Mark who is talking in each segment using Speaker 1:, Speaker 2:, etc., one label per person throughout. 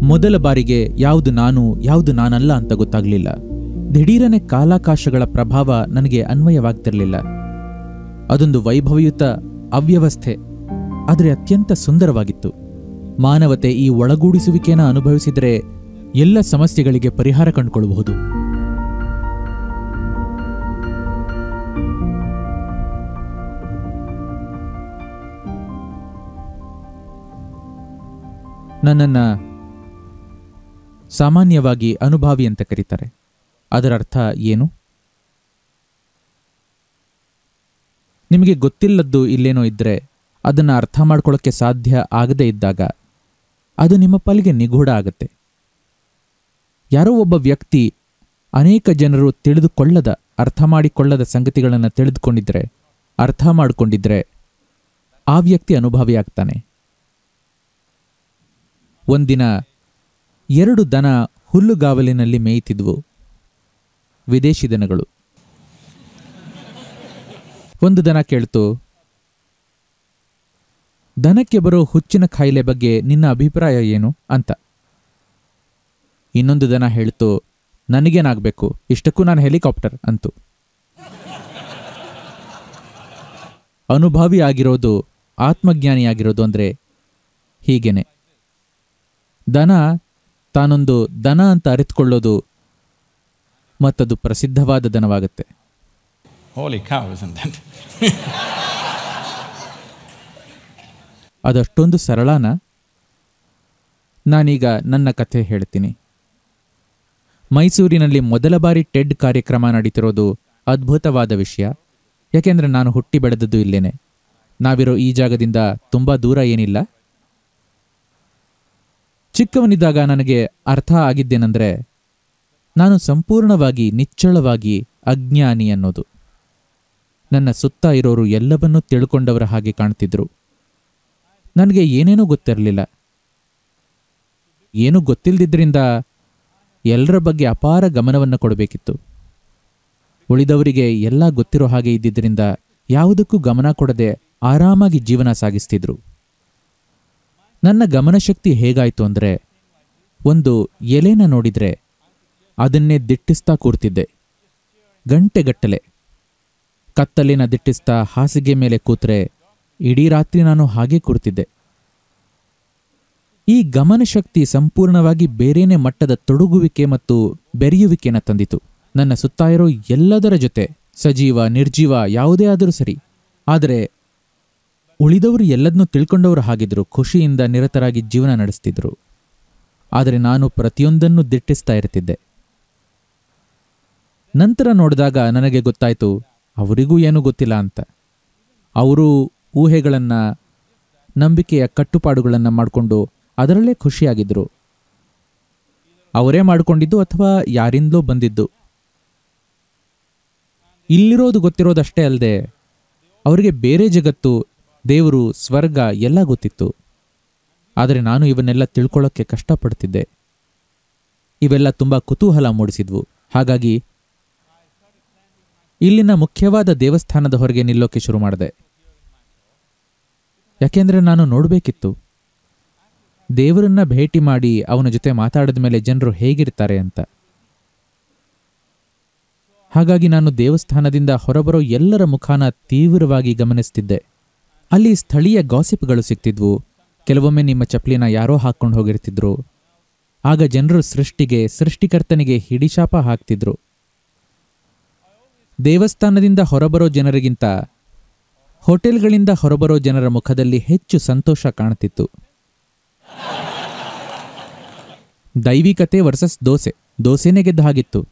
Speaker 1: ಮೊದಲ ಬಾರಿಗೆ ಯಾವುದು ನಾನು ಯಾವುದು ನಾನಲ್ಲ ಅಂತ ಗೊತ್ತಾಗ್ಲಿಲ್ಲ ದಿಢೀರನೆ ಕಾಲಾಕಾಶಗಳ ಪ್ರಭಾವ ನನಗೆ ಅನ್ವಯವಾಗ್ತಿರ್ಲಿಲ್ಲ ಅದೊಂದು ವೈಭವಯುತ ಅವ್ಯವಸ್ಥೆ ಆದರೆ ಅತ್ಯಂತ ಸುಂದರವಾಗಿತ್ತು ಮಾನವತೆ ಈ ಒಳಗೂಡಿಸುವಿಕೆಯನ್ನು ಅನುಭವಿಸಿದರೆ ಎಲ್ಲ ಸಮಸ್ಯೆಗಳಿಗೆ ಪರಿಹಾರ ಕಂಡುಕೊಳ್ಳಬಹುದು ನನ್ನನ್ನ ಸಾಮಾನ್ಯವಾಗಿ ಅನುಭಾವಿ ಅಂತ ಕರೀತಾರೆ ಅದರ ಅರ್ಥ ಏನು ನಿಮಗೆ ಗೊತ್ತಿಲ್ಲದ್ದು ಇಲ್ಲೇನೋ ಇದ್ರೆ ಅದನ್ನು ಅರ್ಥ ಮಾಡ್ಕೊಳ್ಳೋಕ್ಕೆ ಸಾಧ್ಯ ಆಗದೇ ಇದ್ದಾಗ ಅದು ನಿಮ್ಮ ಪಾಲಿಗೆ ನಿಗೂಢ ಆಗತ್ತೆ ಯಾರೋ ಒಬ್ಬ ವ್ಯಕ್ತಿ ಅನೇಕ ಜನರು ತಿಳಿದುಕೊಳ್ಳದ ಅರ್ಥ ಮಾಡಿಕೊಳ್ಳದ ಸಂಗತಿಗಳನ್ನು ತಿಳಿದುಕೊಂಡಿದ್ರೆ ಅರ್ಥ ಮಾಡಿಕೊಂಡಿದ್ರೆ ಆ ವ್ಯಕ್ತಿ ಅನುಭವಿ ಆಗ್ತಾನೆ ಒಂದಿನ ಎರಡು ದನ ಹುಲ್ಲುಗಾವಲಿನಲ್ಲಿ ಮೇಯ್ತಿದ್ವು ವಿದೇಶಿ ದನಗಳು ಒಂದು ದನ ಕೇಳ್ತು ದನಕ್ಕೆ ಬರೋ ಹುಚ್ಚಿನ ಕಾಯಿಲೆ ಬಗ್ಗೆ ನಿನ್ನ ಅಭಿಪ್ರಾಯ ಏನು ಅಂತ ಇನ್ನೊಂದು ದನ ಹೇಳ್ತು ನನಗೇನಾಗಬೇಕು ಇಷ್ಟಕ್ಕೂ ನಾನು ಹೆಲಿಕಾಪ್ಟರ್ ಅಂತು ಅನುಭಾವಿ ಆಗಿರೋದು ಆತ್ಮಜ್ಞಾನಿಯಾಗಿರೋದು ಅಂದ್ರೆ ಹೀಗೇನೆ ದನ ತಾನೊಂದು ದನ ಅಂತ ಅರಿತುಕೊಳ್ಳೋದು ಮತ್ತದು ಪ್ರಸಿದ್ಧವಾದ ದನವಾಗುತ್ತೆ
Speaker 2: Holy cow, isn't that?
Speaker 1: ಅದಷ್ಟೊಂದು ಸರಳನ ನಾನೀಗ ನನ್ನ ಕಥೆ ಹೇಳ್ತೀನಿ ಮೈಸೂರಿನಲ್ಲಿ ಮೊದಲ ಬಾರಿ ಟೆಡ್ ಕಾರ್ಯಕ್ರಮ ನಡೀತಿರೋದು ಅದ್ಭುತವಾದ ವಿಷಯ ಯಾಕೆಂದ್ರೆ ನಾನು ಹುಟ್ಟಿ ಬೆಳೆದದ್ದು ಇಲ್ಲೇನೆ ನಾವಿರೋ ಈ ಜಾಗದಿಂದ ತುಂಬಾ ದೂರ ಏನಿಲ್ಲ ಚಿಕ್ಕವನಿದ್ದಾಗ ನನಗೆ ಅರ್ಥ ಆಗಿದ್ದೇನೆಂದ್ರೆ ನಾನು ಸಂಪೂರ್ಣವಾಗಿ ನಿಚ್ಚಳವಾಗಿ ಅಜ್ಞಾನಿ ಅನ್ನೋದು ನನ್ನ ಸುತ್ತ ಇರೋರು ಎಲ್ಲವನ್ನೂ ತಿಳ್ಕೊಂಡವರ ಹಾಗೆ ಕಾಣ್ತಿದ್ರು ನನಗೆ ಏನೇನೂ ಗೊತ್ತಿರಲಿಲ್ಲ ಏನೂ ಗೊತ್ತಿಲ್ಲದಿದ್ರಿಂದ ಎಲ್ಲರ ಬಗ್ಗೆ ಅಪಾರ ಗಮನವನ್ನು ಕೊಡಬೇಕಿತ್ತು ಉಳಿದವರಿಗೆ ಎಲ್ಲ ಗೊತ್ತಿರೋ ಹಾಗೆ ಇದ್ದಿದ್ದರಿಂದ ಯಾವುದಕ್ಕೂ ಗಮನ ಕೊಡದೆ ಆರಾಮಾಗಿ ಜೀವನ ಸಾಗಿಸ್ತಿದ್ರು ನನ್ನ ಗಮನಶಕ್ತಿ ಹೇಗಾಯ್ತು ಅಂದರೆ ಒಂದು ಎಲೆನ ನೋಡಿದ್ರೆ ಅದನ್ನೇ ದಿಟ್ಟಿಸ್ತಾ ಕೂರ್ತಿದ್ದೆ ಗಂಟೆಗಟ್ಟಲೆ ಕತ್ತಲಿನ ದಿಟ್ಟಿಸ್ತಾ ಹಾಸಿಗೆ ಮೇಲೆ ಕೂತ್ರೆ ಇಡೀ ರಾತ್ರಿ ನಾನು ಹಾಗೆ ಕೂರ್ತಿದ್ದೆ ಈ ಗಮನಶಕ್ತಿ ಸಂಪೂರ್ಣವಾಗಿ ಬೇರೇನೆ ಮಟ್ಟದ ತೊಡಗುವಿಕೆ ಮತ್ತು ಬೆರೆಯುವಿಕೆನ ತಂದಿತು ನನ್ನ ಸುತ್ತ ಇರೋ ಎಲ್ಲದರ ಜೊತೆ ಸಜೀವ ನಿರ್ಜೀವ ಯಾವುದೇ ಆದರೂ ಸರಿ ಆದರೆ ಉಳಿದವರು ಎಲ್ಲದನ್ನೂ ತಿಳ್ಕೊಂಡವರು ಹಾಗಿದ್ರು ಖುಷಿಯಿಂದ ನಿರತರಾಗಿ ಜೀವನ ನಡೆಸ್ತಿದ್ರು ಆದರೆ ನಾನು ಪ್ರತಿಯೊಂದನ್ನು ದಿಟ್ಟಿಸ್ತಾ ಇರ್ತಿದ್ದೆ ನಂತರ ನೋಡಿದಾಗ ನನಗೆ ಗೊತ್ತಾಯ್ತು ಅವರಿಗೂ ಏನೂ ಗೊತ್ತಿಲ್ಲ ಅಂತ ಅವರು ಊಹೆಗಳನ್ನ ನಂಬಿಕೆಯ ಕಟ್ಟುಪಾಡುಗಳನ್ನು ಮಾಡಿಕೊಂಡು ಅದರಲ್ಲೇ ಖುಷಿಯಾಗಿದ್ರು ಅವರೇ ಮಾಡಿಕೊಂಡಿದ್ದು ಅಥವಾ ಯಾರಿಂದಲೋ ಬಂದಿದ್ದು ಇಲ್ಲಿರೋದು ಗೊತ್ತಿರೋದಷ್ಟೇ ಅಲ್ಲದೆ ಅವರಿಗೆ ಬೇರೆ ಜಗತ್ತು ದೇವರು ಸ್ವರ್ಗ ಎಲ್ಲ ಗೊತ್ತಿತ್ತು ಆದರೆ ನಾನು ಇವನ್ನೆಲ್ಲ ತಿಳ್ಕೊಳ್ಳೋಕ್ಕೆ ಕಷ್ಟಪಡ್ತಿದ್ದೆ ಇವೆಲ್ಲ ತುಂಬ ಕುತೂಹಲ ಮೂಡಿಸಿದ್ವು ಹಾಗಾಗಿ ಇಲ್ಲಿನ ಮುಖ್ಯವಾದ ದೇವಸ್ಥಾನದ ಹೊರಗೆ ನಿಲ್ಲೋಕೆ ಶುರು ಮಾಡಿದೆ ಯಾಕೆಂದ್ರೆ ನಾನು ನೋಡಬೇಕಿತ್ತು ದೇವರನ್ನ ಭೇಟಿ ಮಾಡಿ ಅವನ ಜೊತೆ ಮಾತಾಡಿದ ಮೇಲೆ ಜನರು ಹೇಗಿರ್ತಾರೆ ಅಂತ ಹಾಗಾಗಿ ನಾನು ದೇವಸ್ಥಾನದಿಂದ ಹೊರಬರೋ ಎಲ್ಲರ ಮುಖಾನ ತೀವ್ರವಾಗಿ ಗಮನಿಸ್ತಿದ್ದೆ ಅಲ್ಲಿ ಸ್ಥಳೀಯ ಗಾಸಿಪ್ಗಳು ಸಿಗ್ತಿದ್ವು ಕೆಲವೊಮ್ಮೆ ನಿಮ್ಮ ಚಪ್ಪಲಿನ ಯಾರೋ ಹಾಕೊಂಡು ಹೋಗಿರ್ತಿದ್ರು ಆಗ ಜನರು ಸೃಷ್ಟಿಗೆ ಸೃಷ್ಟಿಕರ್ತನಿಗೆ ಹಿಡಿಶಾಪ ಹಾಕ್ತಿದ್ರು ದೇವಸ್ಥಾನದಿಂದ ಹೊರಬರೋ ಜನರಿಗಿಂತ ಹೋಟೆಲ್ಗಳಿಂದ ಹೊರಬರೋ ಜನರ ಮುಖದಲ್ಲಿ ಹೆಚ್ಚು ಸಂತೋಷ ಕಾಣ್ತಿತ್ತು ದೈವಿಕತೆ ವರ್ಸಸ್ ದೋಸೆ ದೋಸೆನೇ ಗೆದ್ದ ಹಾಗಿತ್ತು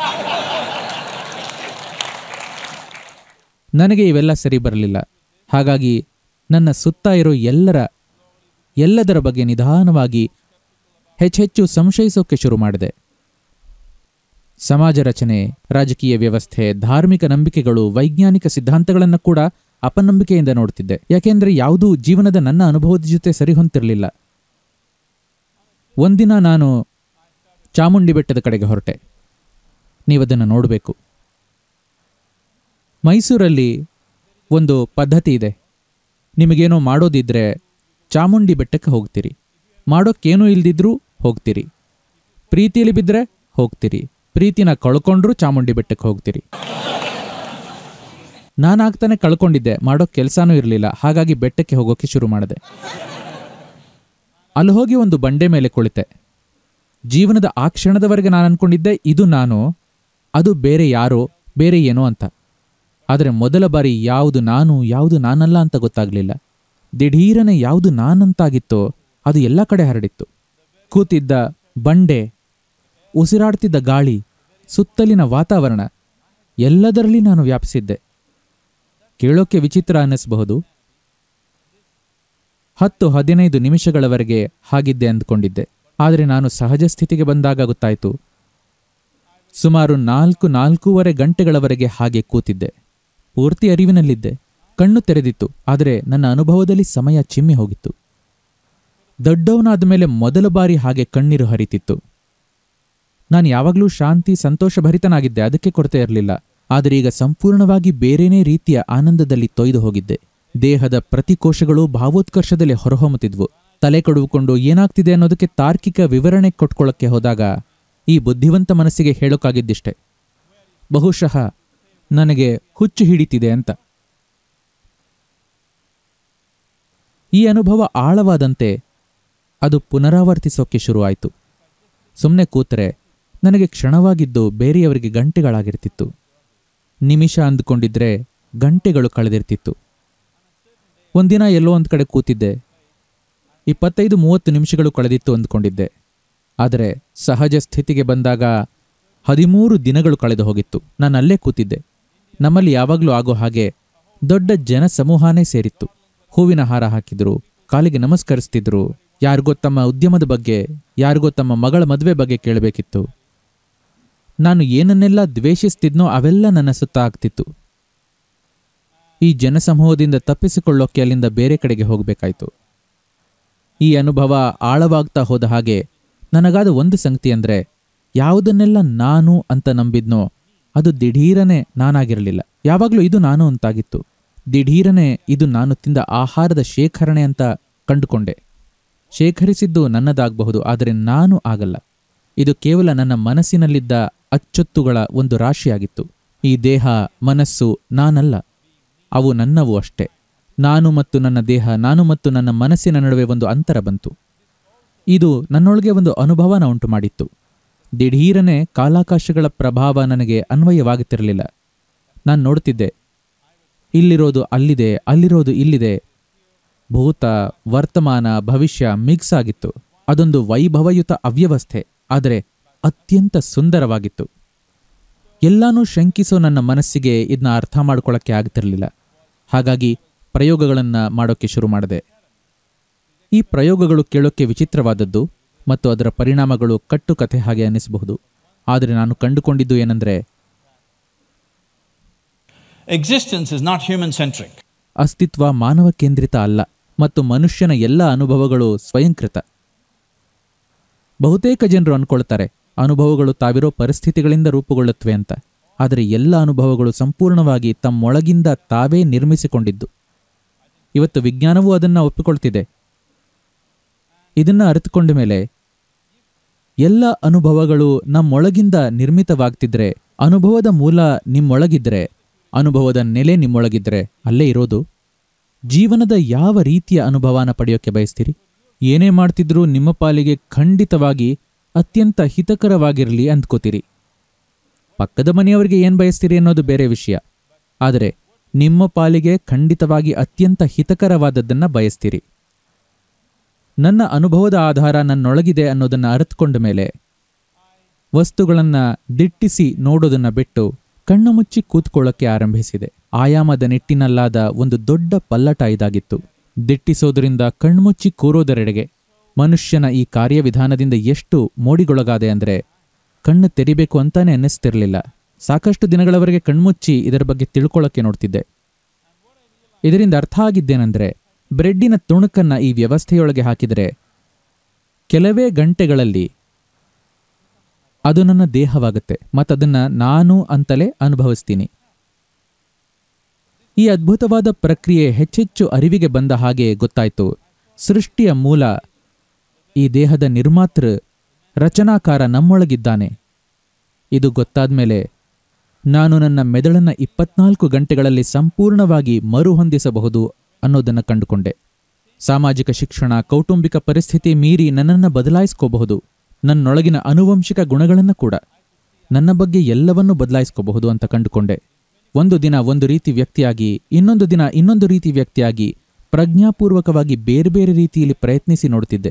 Speaker 1: ನನಗೆ ಇವೆಲ್ಲ ಸರಿ ಬರಲಿಲ್ಲ ಹಾಗಾಗಿ ನನ್ನ ಸುತ್ತ ಇರೋ ಎಲ್ಲರ ಎಲ್ಲದರ ಬಗ್ಗೆ ನಿಧಾನವಾಗಿ ಹೆಚ್ಚೆಚ್ಚು ಸಂಶಯಿಸೋಕೆ ಶುರು ಮಾಡಿದೆ ಸಮಾಜ ರಚನೆ ರಾಜಕೀಯ ವ್ಯವಸ್ಥೆ ಧಾರ್ಮಿಕ ನಂಬಿಕೆಗಳು ವೈಜ್ಞಾನಿಕ ಸಿದ್ಧಾಂತಗಳನ್ನು ಕೂಡ ಅಪನಂಬಿಕೆಯಿಂದ ನೋಡ್ತಿದ್ದೆ ಯಾಕೆಂದ್ರೆ ಯಾವುದೂ ಜೀವನದ ನನ್ನ ಅನುಭವದ ಜೊತೆ ಸರಿ ಹೊಂತಿರಲಿಲ್ಲ ಒಂದಿನ ನಾನು ಚಾಮುಂಡಿ ಬೆಟ್ಟದ ಕಡೆಗೆ ಹೊರಟೆ ನೀವದನ್ನು ನೋಡಬೇಕು ಮೈಸೂರಲ್ಲಿ ಒಂದು ಪದ್ಧತಿ ಇದೆ ನಿಮಗೇನೋ ಮಾಡೋದಿದ್ರೆ ಚಾಮುಂಡಿ ಬೆಟ್ಟಕ್ಕೆ ಹೋಗ್ತೀರಿ ಮಾಡೋಕ್ಕೇನೂ ಇಲ್ದಿದ್ರೂ ಹೋಗ್ತೀರಿ ಪ್ರೀತಿಯಲ್ಲಿ ಬಿದ್ದರೆ ಹೋಗ್ತೀರಿ ಪ್ರೀತಿನ ಕಳ್ಕೊಂಡ್ರೂ ಚಾಮುಂಡಿ ಬೆಟ್ಟಕ್ಕೆ ಹೋಗ್ತೀರಿ ನಾನಾಗ್ತಾನೆ ಕಳ್ಕೊಂಡಿದ್ದೆ ಮಾಡೋ ಕೆಲಸನೂ ಇರಲಿಲ್ಲ ಹಾಗಾಗಿ ಬೆಟ್ಟಕ್ಕೆ ಹೋಗೋಕೆ ಶುರು ಮಾಡಿದೆ ಅಲ್ಲಿ ಹೋಗಿ ಒಂದು ಬಂಡೆ ಮೇಲೆ ಕುಳಿತೆ ಜೀವನದ ಆ ಕ್ಷಣದವರೆಗೆ ನಾನು ಅನ್ಕೊಂಡಿದ್ದೆ ಇದು ನಾನು ಅದು ಬೇರೆ ಯಾರೋ ಬೇರೆ ಏನೋ ಅಂತ ಆದರೆ ಮೊದಲ ಬಾರಿ ಯಾವುದು ನಾನು ಯಾವುದು ನಾನಲ್ಲ ಅಂತ ಗೊತ್ತಾಗ್ಲಿಲ್ಲ ದಿಢೀರನೆ ಯಾವುದು ನಾನಂತಾಗಿತ್ತೋ ಅದು ಎಲ್ಲ ಕಡೆ ಹರಡಿತ್ತು ಕೂತಿದ್ದ ಬಂಡೆ ಉಸಿರಾಡ್ತಿದ್ದ ಗಾಳಿ ಸುತ್ತಲಿನ ವಾತಾವರಣ ಎಲ್ಲದರಲ್ಲಿ ನಾನು ವ್ಯಾಪಿಸಿದ್ದೆ ಕೇಳೋಕೆ ವಿಚಿತ್ರ ಅನ್ನಿಸಬಹುದು ಹತ್ತು ಹದಿನೈದು ನಿಮಿಷಗಳವರೆಗೆ ಹಾಗಿದ್ದೆ ಅಂದ್ಕೊಂಡಿದ್ದೆ ಆದರೆ ನಾನು ಸಹಜ ಸ್ಥಿತಿಗೆ ಬಂದಾಗ ಗೊತ್ತಾಯಿತು ಸುಮಾರು ನಾಲ್ಕು ನಾಲ್ಕೂವರೆ ಗಂಟೆಗಳವರೆಗೆ ಹಾಗೆ ಕೂತಿದ್ದೆ ಪೂರ್ತಿ ಅರಿವಿನಲ್ಲಿದ್ದೆ ಕಣ್ಣು ತೆರೆದಿತ್ತು ಆದರೆ ನನ್ನ ಅನುಭವದಲ್ಲಿ ಸಮಯ ಚಿಮ್ಮಿ ಹೋಗಿತ್ತು ದೊಡ್ಡವನಾದ ಮೇಲೆ ಮೊದಲ ಬಾರಿ ಹಾಗೆ ಕಣ್ಣೀರು ಹರಿತಿತ್ತು ನಾನು ಯಾವಾಗಲೂ ಶಾಂತಿ ಸಂತೋಷಭರಿತನಾಗಿದ್ದೆ ಅದಕ್ಕೆ ಕೊರತೆ ಇರಲಿಲ್ಲ ಆದರೆ ಈಗ ಸಂಪೂರ್ಣವಾಗಿ ಬೇರೆನೇ ರೀತಿಯ ಆನಂದದಲ್ಲಿ ತೊಯ್ದು ಹೋಗಿದ್ದೆ ದೇಹದ ಪ್ರತಿ ಕೋಶಗಳು ಭಾವೋತ್ಕರ್ಷದಲ್ಲಿ ಹೊರಹೊಮ್ಮುತ್ತಿದ್ವು ತಲೆ ಕಡುವುಕೊಂಡು ಏನಾಗ್ತಿದೆ ಅನ್ನೋದಕ್ಕೆ ತಾರ್ಕಿಕ ವಿವರಣೆ ಕೊಟ್ಕೊಳ್ಳಕ್ಕೆ ಹೋದಾಗ ಈ ಬುದ್ಧಿವಂತ ಮನಸ್ಸಿಗೆ ಹೇಳೋಕ್ಕಾಗಿದ್ದಿಷ್ಟೆ ಬಹುಶಃ ನನಗೆ ಹುಚ್ಚು ಹಿಡಿತಿದೆ ಅಂತ ಈ ಅನುಭವ ಆಳವಾದಂತೆ ಅದು ಪುನರಾವರ್ತಿಸೋಕೆ ಶುರುವಾಯಿತು ಸುಮ್ಮನೆ ಕೂತರೆ ನನಗೆ ಕ್ಷಣವಾಗಿದ್ದು ಬೇರೆಯವರಿಗೆ ಗಂಟೆಗಳಾಗಿರ್ತಿತ್ತು ನಿಮಿಷ ಅಂದುಕೊಂಡಿದ್ರೆ ಗಂಟೆಗಳು ಕಳೆದಿರ್ತಿತ್ತು ಒಂದಿನ ಎಲ್ಲೋ ಒಂದು ಕಡೆ ಕೂತಿದ್ದೆ ಇಪ್ಪತ್ತೈದು ಮೂವತ್ತು ನಿಮಿಷಗಳು ಕಳೆದಿತ್ತು ಅಂದ್ಕೊಂಡಿದ್ದೆ ಆದರೆ ಸಹಜ ಸ್ಥಿತಿಗೆ ಬಂದಾಗ ಹದಿಮೂರು ದಿನಗಳು ಕಳೆದು ಹೋಗಿತ್ತು ನಾನು ಅಲ್ಲೇ ಕೂತಿದ್ದೆ ನಮ್ಮಲ್ಲಿ ಯಾವಾಗಲೂ ಆಗೋ ಹಾಗೆ ದೊಡ್ಡ ಜನ ಸಮೂಹನೇ ಸೇರಿತ್ತು ಹೂವಿನ ಹಾರ ಹಾಕಿದ್ರು ಕಾಲಿಗೆ ನಮಸ್ಕರಿಸ್ತಿದ್ರು ಯಾರಿಗೋ ತಮ್ಮ ಉದ್ಯಮದ ಬಗ್ಗೆ ಯಾರಿಗೋ ತಮ್ಮ ಮಗಳ ಮದುವೆ ಬಗ್ಗೆ ಕೇಳಬೇಕಿತ್ತು ನಾನು ಏನನ್ನೆಲ್ಲ ದ್ವೇಷಿಸ್ತಿದ್ನೋ ಅವೆಲ್ಲ ನನ್ನ ಸುತ್ತ ಆಗ್ತಿತ್ತು ಈ ಜನಸಮೂಹದಿಂದ ತಪ್ಪಿಸಿಕೊಳ್ಳೋಕೆ ಅಲ್ಲಿಂದ ಬೇರೆ ಕಡೆಗೆ ಹೋಗಬೇಕಾಯ್ತು ಈ ಅನುಭವ ಆಳವಾಗ್ತಾ ಹೋದ ಹಾಗೆ ನನಗಾದ ಒಂದು ಸಂಗತಿ ಅಂದ್ರೆ ಯಾವುದನ್ನೆಲ್ಲ ನಾನು ಅಂತ ನಂಬಿದ್ನೋ ಅದು ದಿಢೀರನೆ ನಾನಾಗಿರಲಿಲ್ಲ ಯಾವಾಗಲೂ ಇದು ನಾನು ಅಂತಾಗಿತ್ತು ದಿಢೀರನೆ ಇದು ನಾನು ತಿಂದ ಆಹಾರದ ಶೇಖರಣೆ ಅಂತ ಕಂಡುಕೊಂಡೆ ಶೇಖರಿಸಿದ್ದು ನನ್ನದಾಗಬಹುದು ಆದರೆ ನಾನು ಆಗಲ್ಲ ಇದು ಕೇವಲ ನನ್ನ ಮನಸ್ಸಿನಲ್ಲಿದ್ದ ಅಚ್ಚೊತ್ತುಗಳ ಒಂದು ರಾಶಿಯಾಗಿತ್ತು ಈ ದೇಹ ಮನಸ್ಸು ನಾನಲ್ಲ ಅವು ನನ್ನವು ಅಷ್ಟೇ ನಾನು ಮತ್ತು ನನ್ನ ದೇಹ ನಾನು ಮತ್ತು ನನ್ನ ಮನಸ್ಸಿನ ನಡುವೆ ಒಂದು ಅಂತರ ಬಂತು ಇದು ನನ್ನೊಳಗೆ ಒಂದು ಅನುಭವನ ಉಂಟು ಮಾಡಿತ್ತು ದಿಢೀರನೆ ಕಾಲಾಕಾಶಗಳ ಪ್ರಭಾವ ನನಗೆ ಅನ್ವಯವಾಗುತ್ತಿರಲಿಲ್ಲ ನಾನು ನೋಡ್ತಿದ್ದೆ ಇಲ್ಲಿರೋದು ಅಲ್ಲಿದೆ ಅಲ್ಲಿರೋದು ಇಲ್ಲಿದೆ ಭೂತ ವರ್ತಮಾನ ಭವಿಷ್ಯ ಮಿಕ್ಸ್ ಆಗಿತ್ತು ಅದೊಂದು ವೈಭವಯುತ ಅವ್ಯವಸ್ಥೆ ಆದರೆ ಅತ್ಯಂತ ಸುಂದರವಾಗಿತ್ತು ಎಲ್ಲಾನೂ ಶಂಕಿಸೋ ನನ್ನ ಮನಸ್ಸಿಗೆ ಇದನ್ನ ಅರ್ಥ ಮಾಡ್ಕೊಳ್ಳೋಕ್ಕೆ ಆಗ್ತಿರಲಿಲ್ಲ ಹಾಗಾಗಿ ಪ್ರಯೋಗಗಳನ್ನು ಮಾಡೋಕ್ಕೆ ಶುರು ಮಾಡಿದೆ ಈ ಪ್ರಯೋಗಗಳು ಕೇಳೋಕ್ಕೆ ವಿಚಿತ್ರವಾದದ್ದು ಮತ್ತು ಅದರ ಪರಿಣಾಮಗಳು ಕಟ್ಟುಕಥೆ ಹಾಗೆ ಅನ್ನಿಸಬಹುದು ಆದರೆ ನಾನು ಕಂಡುಕೊಂಡಿದ್ದು ಏನಂದ್ರೆ
Speaker 2: Existence is not human centric.
Speaker 1: ಅಸ್ತಿತ್ವ ಮಾನವ ಕೇಂದ್ರಿತ ಅಲ್ಲ ಮತ್ತು ಮನುಷ್ಯನ ಎಲ್ಲ ಅನುಭವಗಳು ಸ್ವಯಂಕೃತ ಬಹುತೇಕ ಜನರು ಅನ್ಕೊಳ್ತಾರೆ ಅನುಭವಗಳು ತಾವಿರೋ ಪರಿಸ್ಥಿತಿಗಳಿಂದ ರೂಪುಗೊಳ್ಳುತ್ತವೆ ಅಂತ ಆದರೆ ಎಲ್ಲ ಅನುಭವಗಳು ಸಂಪೂರ್ಣವಾಗಿ ತಮ್ಮೊಳಗಿಂದ ತಾವೇ ನಿರ್ಮಿಸಿಕೊಂಡಿದ್ದು ಇವತ್ತು ವಿಜ್ಞಾನವೂ ಅದನ್ನ ಒಪ್ಪಿಕೊಳ್ತಿದೆ ಇದನ್ನ ಅರಿತುಕೊಂಡ ಮೇಲೆ ಎಲ್ಲ ಅನುಭವಗಳು ನಮ್ಮೊಳಗಿಂದ ನಿರ್ಮಿತವಾಗ್ತಿದ್ರೆ ಅನುಭವದ ಮೂಲ ನಿಮ್ಮೊಳಗಿದ್ರೆ ಅನುಭವದ ನೆಲೆ ನಿಮ್ಮೊಳಗಿದ್ರೆ ಅಲ್ಲೇ ಇರೋದು ಜೀವನದ ಯಾವ ರೀತಿಯ ಅನುಭವನ ಪಡೆಯೋಕೆ ಬಯಸ್ತೀರಿ ಏನೇ ಮಾಡ್ತಿದ್ರೂ ನಿಮ್ಮ ಪಾಲಿಗೆ ಖಂಡಿತವಾಗಿ ಅತ್ಯಂತ ಹಿತಕರವಾಗಿರಲಿ ಅಂದ್ಕೋತೀರಿ ಪಕ್ಕದ ಮನೆಯವರಿಗೆ ಏನ್ ಬಯಸ್ತೀರಿ ಅನ್ನೋದು ಬೇರೆ ವಿಷಯ ಆದರೆ ನಿಮ್ಮ ಪಾಲಿಗೆ ಖಂಡಿತವಾಗಿ ಅತ್ಯಂತ ಹಿತಕರವಾದದ್ದನ್ನ ಬಯಸ್ತೀರಿ ನನ್ನ ಅನುಭವದ ಆಧಾರ ನನ್ನೊಳಗಿದೆ ಅನ್ನೋದನ್ನ ಅರಿತುಕೊಂಡ ಮೇಲೆ ವಸ್ತುಗಳನ್ನ ದಿಟ್ಟಿಸಿ ನೋಡೋದನ್ನ ಬಿಟ್ಟು ಕಣ್ಣು ಮುಚ್ಚಿ ಕೂತ್ಕೊಳ್ಳೋಕೆ ಆರಂಭಿಸಿದೆ ಆಯಾಮದ ನಿಟ್ಟಿನಲ್ಲಾದ ಒಂದು ದೊಡ್ಡ ಪಲ್ಲಟ ಇದಾಗಿತ್ತು ದಿಟ್ಟಿಸೋದರಿಂದ ಕಣ್ಮುಚ್ಚಿ ಕೂರೋದರೆಡೆಗೆ ಮನುಷ್ಯನ ಈ ಕಾರ್ಯವಿಧಾನದಿಂದ ಎಷ್ಟು ಮೋಡಿಗೊಳಗಾದೆ ಅಂದ್ರೆ ಕಣ್ಣು ತೆರಿಬೇಕು ಅಂತಾನೆ ಅನ್ನಿಸ್ತಿರ್ಲಿಲ್ಲ ಸಾಕಷ್ಟು ದಿನಗಳವರೆಗೆ ಕಣ್ಮುಚ್ಚಿ ಇದರ ಬಗ್ಗೆ ತಿಳ್ಕೊಳ್ಳೋಕೆ ನೋಡ್ತಿದ್ದೆ ಇದರಿಂದ ಅರ್ಥ ಆಗಿದ್ದೇನೆಂದ್ರೆ ಬ್ರೆಡ್ಡಿನ ತುಣುಕನ್ನ ಈ ವ್ಯವಸ್ಥೆಯೊಳಗೆ ಹಾಕಿದರೆ ಕೆಲವೇ ಗಂಟೆಗಳಲ್ಲಿ ಅದು ನನ್ನ ದೇಹವಾಗುತ್ತೆ ಮತ್ತದನ್ನ ನಾನು ಅಂತಲೇ ಅನುಭವಿಸ್ತೀನಿ ಈ ಅದ್ಭುತವಾದ ಪ್ರಕ್ರಿಯೆ ಹೆಚ್ಚೆಚ್ಚು ಅರಿವಿಗೆ ಬಂದ ಹಾಗೆ ಗೊತ್ತಾಯ್ತು ಸೃಷ್ಟಿಯ ಮೂಲ ಈ ದೇಹದ ನಿರ್ಮಾತೃ ರಚನಾಕಾರ ನಮ್ಮೊಳಗಿದ್ದಾನೆ ಇದು ಗೊತ್ತಾದ್ಮೇಲೆ ನಾನು ನನ್ನ ಮೆದುಳನ್ನ ಇಪ್ಪತ್ನಾಲ್ಕು ಗಂಟೆಗಳಲ್ಲಿ ಸಂಪೂರ್ಣವಾಗಿ ಮರುಹೊಂದಿಸಬಹುದು ಅನ್ನೋದನ್ನು ಕಂಡುಕೊಂಡೆ ಸಾಮಾಜಿಕ ಶಿಕ್ಷಣ ಕೌಟುಂಬಿಕ ಪರಿಸ್ಥಿತಿ ಮೀರಿ ನನ್ನನ್ನು ಬದಲಾಯಿಸ್ಕೋಬಹುದು ನನ್ನೊಳಗಿನ ಆನುವಂಶಿಕ ಗುಣಗಳನ್ನು ಕೂಡ ನನ್ನ ಬಗ್ಗೆ ಎಲ್ಲವನ್ನೂ ಬದಲಾಯಿಸ್ಕೋಬಹುದು ಅಂತ ಕಂಡುಕೊಂಡೆ ಒಂದು ದಿನ ಒಂದು ರೀತಿ ವ್ಯಕ್ತಿಯಾಗಿ ಇನ್ನೊಂದು ದಿನ ಇನ್ನೊಂದು ರೀತಿ ವ್ಯಕ್ತಿಯಾಗಿ ಪ್ರಜ್ಞಾಪೂರ್ವಕವಾಗಿ ಬೇರೆ ಬೇರೆ ರೀತಿಯಲ್ಲಿ ಪ್ರಯತ್ನಿಸಿ ನೋಡುತ್ತಿದ್ದೆ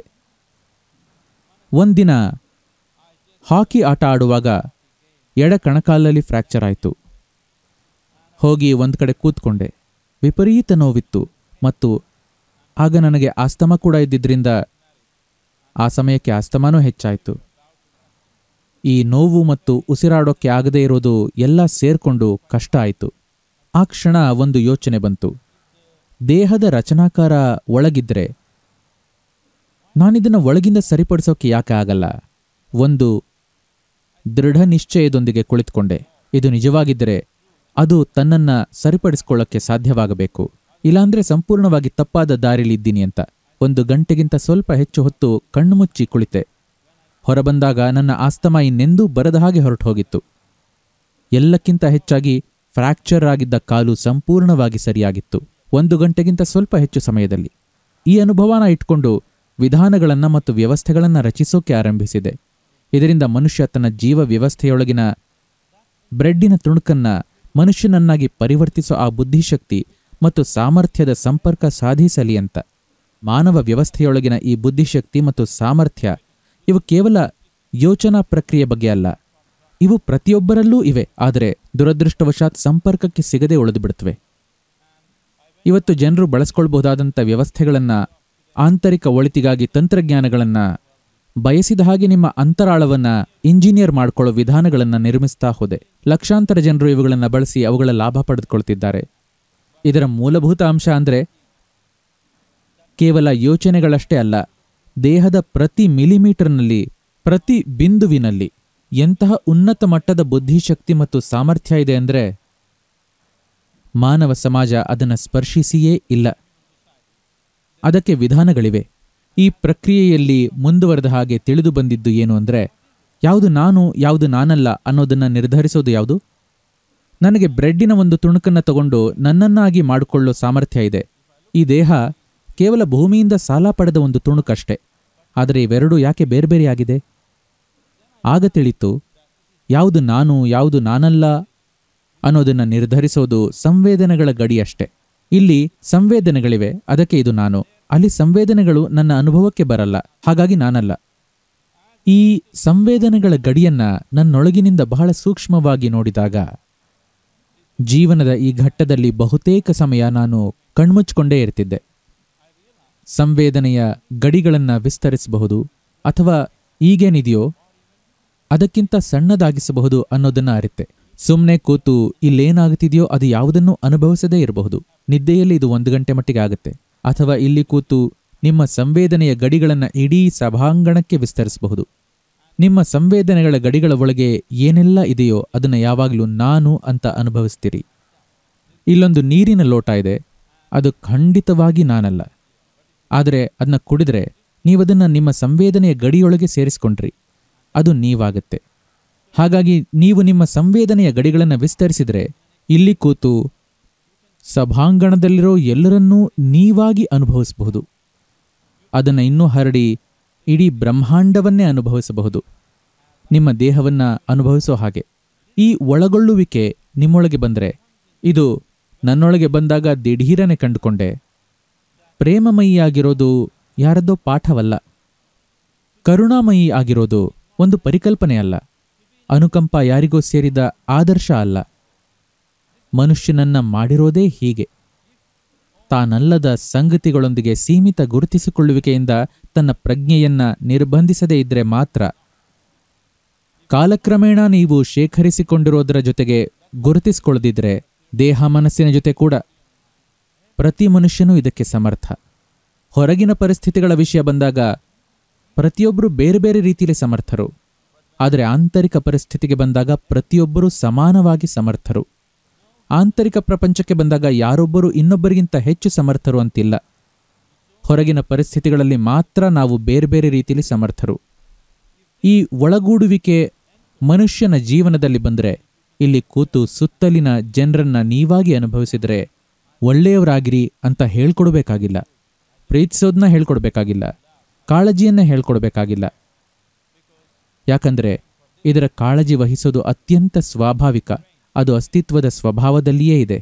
Speaker 1: ಒಂದಿನ ಹಾಕಿ ಆಟ ಆಡುವಾಗ ಎಡ ಕಣಕಾಲಲ್ಲಿ ಫ್ರ್ಯಾಕ್ಚರ್ ಆಯಿತು ಹೋಗಿ ಒಂದು ಕಡೆ ಕೂತ್ಕೊಂಡೆ ವಿಪರೀತ ನೋವಿತ್ತು ಮತ್ತು ಆಗ ನನಗೆ ಆಸ್ತಮ ಕೂಡ ಇದ್ದಿದ್ರಿಂದ ಆ ಸಮಯಕ್ಕೆ ಆಸ್ತಮಾನೂ ಹೆಚ್ಚಾಯಿತು ಈ ನೋವು ಮತ್ತು ಉಸಿರಾಡೋಕ್ಕೆ ಆಗದೇ ಇರೋದು ಎಲ್ಲ ಸೇರ್ಕೊಂಡು ಕಷ್ಟ ಆಯಿತು ಆ ಕ್ಷಣ ಒಂದು ಯೋಚನೆ ಬಂತು ದೇಹದ ರಚನಾಕಾರ ಒಳಗಿದ್ರೆ ನಾನಿದನ್ನು ಒಳಗಿಂದ ಸರಿಪಡಿಸೋಕೆ ಯಾಕೆ ಆಗಲ್ಲ ಒಂದು ದೃಢ ನಿಶ್ಚಯದೊಂದಿಗೆ ಕುಳಿತುಕೊಂಡೆ ಇದು ನಿಜವಾಗಿದ್ದರೆ ಅದು ತನ್ನನ್ನ ಸರಿಪಡಿಸ್ಕೊಳ್ಳೋಕ್ಕೆ ಸಾಧ್ಯವಾಗಬೇಕು ಇಲ್ಲಾಂದ್ರೆ ಸಂಪೂರ್ಣವಾಗಿ ತಪ್ಪಾದ ದಾರಿಲಿದ್ದೀನಿ ಅಂತ ಒಂದು ಗಂಟೆಗಿಂತ ಸ್ವಲ್ಪ ಹೆಚ್ಚು ಹೊತ್ತು ಕಣ್ಣು ಮುಚ್ಚಿ ಕುಳಿತೆ ಹೊರಬಂದಾಗ ನನ್ನ ಆಸ್ತಮ ಇನ್ನೆಂದೂ ಬರದ ಹಾಗೆ ಹೊರಟು ಹೋಗಿತ್ತು ಎಲ್ಲಕ್ಕಿಂತ ಹೆಚ್ಚಾಗಿ ಫ್ರ್ಯಾಕ್ಚರ್ ಆಗಿದ್ದ ಕಾಲು ಸಂಪೂರ್ಣವಾಗಿ ಸರಿಯಾಗಿತ್ತು ಒಂದು ಗಂಟೆಗಿಂತ ಸ್ವಲ್ಪ ಹೆಚ್ಚು ಸಮಯದಲ್ಲಿ ಈ ಅನುಭವನ ಇಟ್ಕೊಂಡು ವಿಧಾನಗಳನ್ನ ಮತ್ತು ವ್ಯವಸ್ಥೆಗಳನ್ನ ರಚಿಸೋಕೆ ಆರಂಭಿಸಿದೆ ಇದರಿಂದ ಮನುಷ್ಯ ತನ್ನ ಜೀವ ವ್ಯವಸ್ಥೆಯೊಳಗಿನ ಬ್ರೆಡ್ಡಿನ ತುಣುಕನ್ನ ಮನುಷ್ಯನನ್ನಾಗಿ ಪರಿವರ್ತಿಸೋ ಆ ಬುದ್ಧಿಶಕ್ತಿ ಮತ್ತು ಸಾಮರ್ಥ್ಯದ ಸಂಪರ್ಕ ಸಾಧಿಸಲಿ ಅಂತ ಮಾನವ ವ್ಯವಸ್ಥೆಯೊಳಗಿನ ಈ ಬುದ್ಧಿಶಕ್ತಿ ಮತ್ತು ಸಾಮರ್ಥ್ಯ ಇವು ಕೇವಲ ಯೋಚನಾ ಪ್ರಕ್ರಿಯೆ ಬಗ್ಗೆ ಅಲ್ಲ ಇವು ಪ್ರತಿಯೊಬ್ಬರಲ್ಲೂ ಇವೆ ಆದರೆ ದುರದೃಷ್ಟವಶಾತ್ ಸಂಪರ್ಕಕ್ಕೆ ಸಿಗದೆ ಉಳಿದುಬಿಡುತ್ತವೆ ಇವತ್ತು ಜನರು ಬಳಸ್ಕೊಳ್ಬಹುದಾದಂಥ ವ್ಯವಸ್ಥೆಗಳನ್ನ ಆಂತರಿಕ ಒಳಿತಿಗಾಗಿ ತಂತ್ರಜ್ಞಾನಗಳನ್ನ ಬಯಸಿದ ಹಾಗೆ ನಿಮ್ಮ ಅಂತರಾಳವನ್ನ ಇಂಜಿನಿಯರ್ ಮಾಡ್ಕೊಳ್ಳೋ ವಿಧಾನಗಳನ್ನ ನಿರ್ಮಿಸ್ತಾ ಹೋದೆ ಲಕ್ಷಾಂತರ ಜನರು ಇವುಗಳನ್ನ ಬಳಸಿ ಅವುಗಳ ಲಾಭ ಪಡೆದುಕೊಳ್ತಿದ್ದಾರೆ ಇದರ ಮೂಲಭೂತ ಅಂಶ ಅಂದ್ರೆ ಕೇವಲ ಯೋಚನೆಗಳಷ್ಟೇ ಅಲ್ಲ ದೇಹದ ಪ್ರತಿ ಮಿಲಿಮೀಟರ್ನಲ್ಲಿ ಪ್ರತಿ ಬಿಂದುವಿನಲ್ಲಿ ಎಂತಹ ಉನ್ನತ ಮಟ್ಟದ ಬುದ್ಧಿಶಕ್ತಿ ಮತ್ತು ಸಾಮರ್ಥ್ಯ ಇದೆ ಅಂದ್ರೆ ಮಾನವ ಸಮಾಜ ಅದನ್ನು ಸ್ಪರ್ಶಿಸಿಯೇ ಇಲ್ಲ ಅದಕ್ಕೆ ವಿಧಾನಗಳಿವೆ ಈ ಪ್ರಕ್ರಿಯೆಯಲ್ಲಿ ಮುಂದುವರೆದ ಹಾಗೆ ತಿಳಿದು ಬಂದಿದ್ದು ಏನು ಅಂದ್ರೆ ಯಾವುದು ನಾನು ಯಾವುದು ನಾನಲ್ಲ ಅನ್ನೋದನ್ನ ನಿರ್ಧರಿಸೋದು ಯಾವುದು ನನಗೆ ಬ್ರೆಡ್ಡಿನ ಒಂದು ತುಣುಕನ್ನ ತಗೊಂಡು ನನ್ನನ್ನಾಗಿ ಮಾಡಿಕೊಳ್ಳೋ ಸಾಮರ್ಥ್ಯ ಇದೆ ಈ ದೇಹ ಕೇವಲ ಭೂಮಿಯಿಂದ ಸಾಲ ಪಡೆದ ಒಂದು ತುಣುಕಷ್ಟೇ ಆದರೆ ಇವೆರಡೂ ಯಾಕೆ ಬೇರೆ ಬೇರೆಯಾಗಿದೆ ಆಗ ತಿಳಿತು ಯಾವುದು ನಾನು ಯಾವುದು ನಾನಲ್ಲ ಅನ್ನೋದನ್ನ ನಿರ್ಧರಿಸೋದು ಸಂವೇದನೆಗಳ ಗಡಿಯಷ್ಟೇ ಇಲ್ಲಿ ಸಂವೇದನೆಗಳಿವೆ ಅದಕ್ಕೆ ಇದು ನಾನು ಅಲ್ಲಿ ಸಂವೇದನೆಗಳು ನನ್ನ ಅನುಭವಕ್ಕೆ ಬರಲ್ಲ ಹಾಗಾಗಿ ನಾನಲ್ಲ ಈ ಸಂವೇದನೆಗಳ ಗಡಿಯನ್ನ ನನ್ನೊಳಗಿನಿಂದ ಬಹಳ ಸೂಕ್ಷ್ಮವಾಗಿ ನೋಡಿದಾಗ ಜೀವನದ ಈ ಘಟ್ಟದಲ್ಲಿ ಬಹುತೇಕ ಸಮಯ ನಾನು ಕಣ್ಮುಚ್ಕೊಂಡೇ ಇರ್ತಿದ್ದೆ ಸಂವೇದನೆಯ ಗಡಿಗಳನ್ನ ವಿಸ್ತರಿಸಬಹುದು ಅಥವಾ ಈಗೇನಿದೆಯೋ ಅದಕ್ಕಿಂತ ಸಣ್ಣದಾಗಿಸಬಹುದು ಅನ್ನೋದನ್ನ ಅರಿತೆ ಸುಮ್ಮನೆ ಕೂತು ಇಲ್ಲೇನಾಗುತ್ತಿದೆಯೋ ಅದು ಯಾವುದನ್ನೂ ಅನುಭವಿಸದೇ ಇರಬಹುದು ನಿದ್ದೆಯಲ್ಲಿ ಇದು ಒಂದು ಗಂಟೆ ಮಟ್ಟಿಗೆ ಆಗುತ್ತೆ ಅಥವಾ ಇಲ್ಲಿ ಕೂತು ನಿಮ್ಮ ಸಂವೇದನೆಯ ಗಡಿಗಳನ್ನ ಇಡೀ ಸಭಾಂಗಣಕ್ಕೆ ವಿಸ್ತರಿಸಬಹುದು ನಿಮ್ಮ ಸಂವೇದನೆಗಳ ಗಡಿಗಳ ಒಳಗೆ ಏನೆಲ್ಲ ಇದೆಯೋ ಅದನ್ನು ಯಾವಾಗಲೂ ನಾನು ಅಂತ ಅನುಭವಿಸ್ತೀರಿ ಇಲ್ಲೊಂದು ನೀರಿನ ಲೋಟ ಇದೆ ಅದು ಖಂಡಿತವಾಗಿ ನಾನಲ್ಲ ಆದರೆ ಅದನ್ನ ಕುಡಿದ್ರೆ ನೀವದನ್ನ ನಿಮ್ಮ ಸಂವೇದನೆಯ ಗಡಿಯೊಳಗೆ ಸೇರಿಸ್ಕೊಂಡ್ರಿ ಅದು ನೀವಾಗತ್ತೆ ಹಾಗಾಗಿ ನೀವು ನಿಮ್ಮ ಸಂವೇದನೆಯ ಗಡಿಗಳನ್ನು ವಿಸ್ತರಿಸಿದರೆ ಇಲ್ಲಿ ಕೂತು ಸಭಾಂಗಣದಲ್ಲಿರೋ ಎಲ್ಲರನ್ನೂ ನೀವಾಗಿ ಅನುಭವಿಸಬಹುದು ಅದನ್ನು ಇನ್ನೂ ಹರಡಿ ಇಡೀ ಬ್ರಹ್ಮಾಂಡವನ್ನೇ ಅನುಭವಿಸಬಹುದು ನಿಮ್ಮ ದೇಹವನ್ನ ಅನುಭವಿಸೋ ಹಾಗೆ ಈ ಒಳಗೊಳ್ಳುವಿಕೆ ನಿಮ್ಮೊಳಗೆ ಬಂದರೆ ಇದು ನನ್ನೊಳಗೆ ಬಂದಾಗ ದಿಢೀರನೆ ಕಂಡುಕೊಂಡೆ ಪ್ರೇಮಮಯಿಯಾಗಿರೋದು ಯಾರದ್ದೋ ಪಾಠವಲ್ಲ ಕರುಣಾಮಯಿ ಆಗಿರೋದು ಒಂದು ಪರಿಕಲ್ಪನೆ ಅಲ್ಲ ಅನುಕಂಪ ಯಾರಿಗೋ ಸೇರಿದ ಆದರ್ಶ ಅಲ್ಲ ಮನುಷ್ಯನನ್ನ ಮಾಡಿರೋದೇ ಹೀಗೆ ತಾನಲ್ಲದ ಸಂಗತಿಗಳೊಂದಿಗೆ ಸೀಮಿತ ಗುರುತಿಸಿಕೊಳ್ಳುವಿಕೆಯಿಂದ ತನ್ನ ಪ್ರಜ್ಞೆಯನ್ನ ನಿರ್ಬಂಧಿಸದೇ ಇದ್ರೆ ಮಾತ್ರ ಕಾಲಕ್ರಮೇಣ ನೀವು ಶೇಖರಿಸಿಕೊಂಡಿರೋದರ ಜೊತೆಗೆ ಗುರುತಿಸಿಕೊಳ್ಳದಿದ್ರೆ ದೇಹ ಮನಸ್ಸಿನ ಜೊತೆ ಕೂಡ ಪ್ರತಿ ಮನುಷ್ಯನೂ ಇದಕ್ಕೆ ಸಮರ್ಥ ಹೊರಗಿನ ಪರಿಸ್ಥಿತಿಗಳ ವಿಷಯ ಬಂದಾಗ ಪ್ರತಿಯೊಬ್ಬರು ಬೇರೆ ಬೇರೆ ರೀತಿಯಲ್ಲಿ ಸಮರ್ಥರು ಆದರೆ ಆಂತರಿಕ ಪರಿಸ್ಥಿತಿಗೆ ಬಂದಾಗ ಪ್ರತಿಯೊಬ್ಬರೂ ಸಮಾನವಾಗಿ ಸಮರ್ಥರು ಆಂತರಿಕ ಪ್ರಪಂಚಕ್ಕೆ ಬಂದಾಗ ಯಾರೊಬ್ಬರು ಇನ್ನೊಬ್ಬರಿಗಿಂತ ಹೆಚ್ಚು ಸಮರ್ಥರು ಅಂತಿಲ್ಲ ಹೊರಗಿನ ಪರಿಸ್ಥಿತಿಗಳಲ್ಲಿ ಮಾತ್ರ ನಾವು ಬೇರೆ ಬೇರೆ ರೀತಿಯಲ್ಲಿ ಸಮರ್ಥರು ಈ ಒಳಗೂಡುವಿಕೆ ಮನುಷ್ಯನ ಜೀವನದಲ್ಲಿ ಬಂದರೆ ಇಲ್ಲಿ ಕೂತು ಸುತ್ತಲಿನ ಜನರನ್ನ ನೀವಾಗಿ ಅನುಭವಿಸಿದರೆ ಒಳ್ಳೆಯವರಾಗಿರಿ ಅಂತ ಹೇಳ್ಕೊಡ್ಬೇಕಾಗಿಲ್ಲ ಪ್ರೀತಿಸೋದನ್ನ ಹೇಳ್ಕೊಡ್ಬೇಕಾಗಿಲ್ಲ ಕಾಳಜಿಯನ್ನ ಹೇಳ್ಕೊಡ್ಬೇಕಾಗಿಲ್ಲ ಯಾಕಂದ್ರೆ ಇದರ ಕಾಳಜಿ ವಹಿಸೋದು ಅತ್ಯಂತ ಸ್ವಾಭಾವಿಕ ಅದು ಅಸ್ತಿತ್ವದ ಸ್ವಭಾವದಲ್ಲಿಯೇ ಇದೆ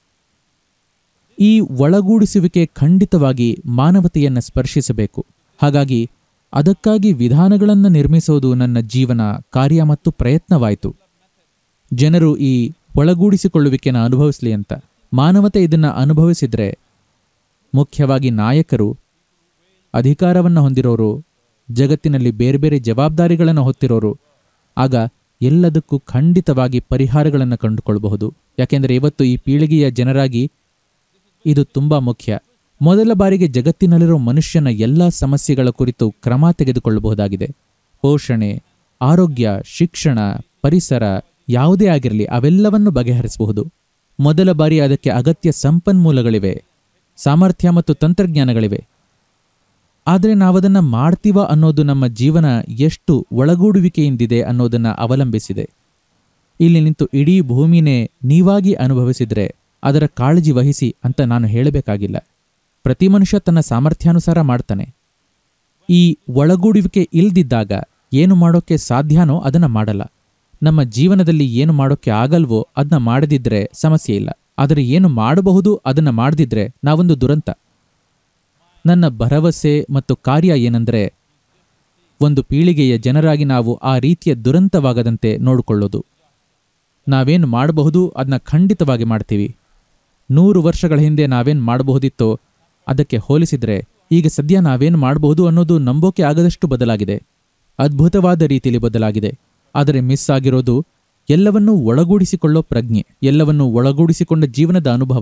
Speaker 1: ಈ ಒಳಗೂಡಿಸುವಿಕೆ ಖಂಡಿತವಾಗಿ ಮಾನವತೆಯನ್ನು ಸ್ಪರ್ಶಿಸಬೇಕು ಹಾಗಾಗಿ ಅದಕ್ಕಾಗಿ ವಿಧಾನಗಳನ್ನು ನಿರ್ಮಿಸೋದು ನನ್ನ ಜೀವನ ಕಾರ್ಯ ಮತ್ತು ಪ್ರಯತ್ನವಾಯಿತು ಜನರು ಈ ಒಳಗೂಡಿಸಿಕೊಳ್ಳುವಿಕೆನ ಅನುಭವಿಸಲಿ ಅಂತ ಮಾನವತೆ ಇದನ್ನ ಅನುಭವಿಸಿದ್ರೆ ಮುಖ್ಯವಾಗಿ ನಾಯಕರು ಅಧಿಕಾರವನ್ನು ಹೊಂದಿರೋರು ಜಗತ್ತಿನಲ್ಲಿ ಬೇರೆ ಬೇರೆ ಜವಾಬ್ದಾರಿಗಳನ್ನು ಹೊತ್ತಿರೋರು ಆಗ ಎಲ್ಲದಕ್ಕೂ ಖಂಡಿತವಾಗಿ ಪರಿಹಾರಗಳನ್ನು ಕಂಡುಕೊಳ್ಳಬಹುದು ಯಾಕೆಂದರೆ ಇವತ್ತು ಈ ಪೀಳಿಗೆಯ ಜನರಾಗಿ ಇದು ತುಂಬಾ ಮುಖ್ಯ ಮೊದಲ ಬಾರಿಗೆ ಜಗತ್ತಿನಲ್ಲಿರೋ ಮನುಷ್ಯನ ಎಲ್ಲ ಸಮಸ್ಯೆಗಳ ಕುರಿತು ಕ್ರಮ ತೆಗೆದುಕೊಳ್ಳಬಹುದಾಗಿದೆ ಪೋಷಣೆ ಆರೋಗ್ಯ ಶಿಕ್ಷಣ ಪರಿಸರ ಯಾವುದೇ ಆಗಿರಲಿ ಅವೆಲ್ಲವನ್ನು ಬಗೆಹರಿಸಬಹುದು ಮೊದಲ ಬಾರಿ ಅದಕ್ಕೆ ಅಗತ್ಯ ಸಂಪನ್ಮೂಲಗಳಿವೆ ಸಾಮರ್ಥ್ಯ ಮತ್ತು ತಂತ್ರಜ್ಞಾನಗಳಿವೆ ಆದರೆ ನಾವದನ್ನ ಮಾಡ್ತೀವ ಅನ್ನೋದು ನಮ್ಮ ಜೀವನ ಎಷ್ಟು ಒಳಗೂಡುವಿಕೆಯಿಂದಿದೆ ಅನ್ನೋದನ್ನ ಅವಲಂಬಿಸಿದೆ ಇಲ್ಲಿ ನಿಂತು ಇಡೀ ಭೂಮಿನೇ ನೀವಾಗಿ ಅನುಭವಿಸಿದ್ರೆ ಅದರ ಕಾಳಜಿ ವಹಿಸಿ ಅಂತ ನಾನು ಹೇಳಬೇಕಾಗಿಲ್ಲ ಪ್ರತಿ ಮನುಷ್ಯ ತನ್ನ ಸಾಮರ್ಥ್ಯಾನುಸಾರ ಮಾಡ್ತಾನೆ ಈ ಒಳಗೂಡುವಿಕೆ ಇಲ್ದಿದ್ದಾಗ ಏನು ಮಾಡೋಕ್ಕೆ ಸಾಧ್ಯನೋ ಅದನ್ನ ಮಾಡಲ್ಲ ನಮ್ಮ ಜೀವನದಲ್ಲಿ ಏನು ಮಾಡೋಕ್ಕೆ ಆಗಲ್ವೋ ಅದನ್ನ ಮಾಡದಿದ್ರೆ ಸಮಸ್ಯೆ ಇಲ್ಲ ಆದರೆ ಏನು ಮಾಡಬಹುದು ಅದನ್ನ ಮಾಡದಿದ್ರೆ ನಾವೊಂದು ದುರಂತ ನನ್ನ ಭರವಸೆ ಮತ್ತು ಕಾರ್ಯ ಏನಂದ್ರೆ ಒಂದು ಪೀಳಿಗೆಯ ಜನರಾಗಿ ನಾವು ಆ ರೀತಿಯ ದುರಂತವಾಗದಂತೆ ನೋಡಿಕೊಳ್ಳೋದು ನಾವೇನು ಮಾಡಬಹುದು ಅದನ್ನ ಖಂಡಿತವಾಗಿ ಮಾಡ್ತೀವಿ ನೂರು ವರ್ಷಗಳ ಹಿಂದೆ ನಾವೇನು ಮಾಡಬಹುದಿತ್ತೋ ಅದಕ್ಕೆ ಹೋಲಿಸಿದ್ರೆ ಈಗ ಸದ್ಯ ನಾವೇನು ಮಾಡಬಹುದು ಅನ್ನೋದು ನಂಬೋಕೆ ಆಗದಷ್ಟು ಬದಲಾಗಿದೆ ಅದ್ಭುತವಾದ ರೀತಿಯಲ್ಲಿ ಬದಲಾಗಿದೆ ಆದರೆ ಮಿಸ್ ಆಗಿರೋದು ಎಲ್ಲವನ್ನೂ ಒಳಗೂಡಿಸಿಕೊಳ್ಳೋ ಪ್ರಜ್ಞೆ ಎಲ್ಲವನ್ನೂ ಒಳಗೂಡಿಸಿಕೊಂಡ ಜೀವನದ ಅನುಭವ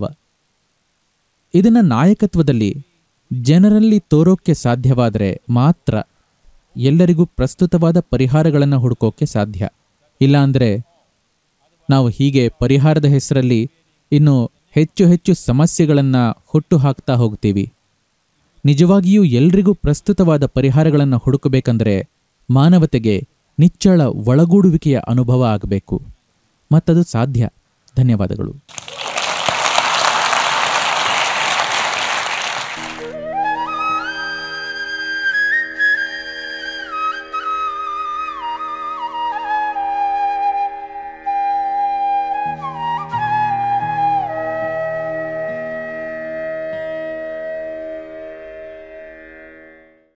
Speaker 1: ಇದನ್ನ ನಾಯಕತ್ವದಲ್ಲಿ ಜನರಲ್ಲಿ ತೋರೋಕ್ಕೆ ಸಾಧ್ಯವಾದರೆ ಮಾತ್ರ ಎಲ್ಲರಿಗೂ ಪ್ರಸ್ತುತವಾದ ಪರಿಹಾರಗಳನ್ನು ಹುಡುಕೋಕೆ ಸಾಧ್ಯ ಇಲ್ಲಾಂದ್ರೆ ನಾವು ಹೀಗೆ ಪರಿಹಾರದ ಹೆಸರಲ್ಲಿ ಇನ್ನು ಹೆಚ್ಚು ಹೆಚ್ಚು ಸಮಸ್ಯೆಗಳನ್ನು ಹುಟ್ಟು ಹಾಕ್ತಾ ಹೋಗ್ತೀವಿ ನಿಜವಾಗಿಯೂ ಎಲ್ರಿಗೂ ಪ್ರಸ್ತುತವಾದ ಪರಿಹಾರಗಳನ್ನು ಹುಡುಕಬೇಕಂದ್ರೆ ಮಾನವತೆಗೆ ನಿಚ್ಚಳ ಒಳಗೂಡುವಿಕೆಯ ಅನುಭವ ಆಗಬೇಕು ಮತ್ತದು ಸಾಧ್ಯ ಧನ್ಯವಾದಗಳು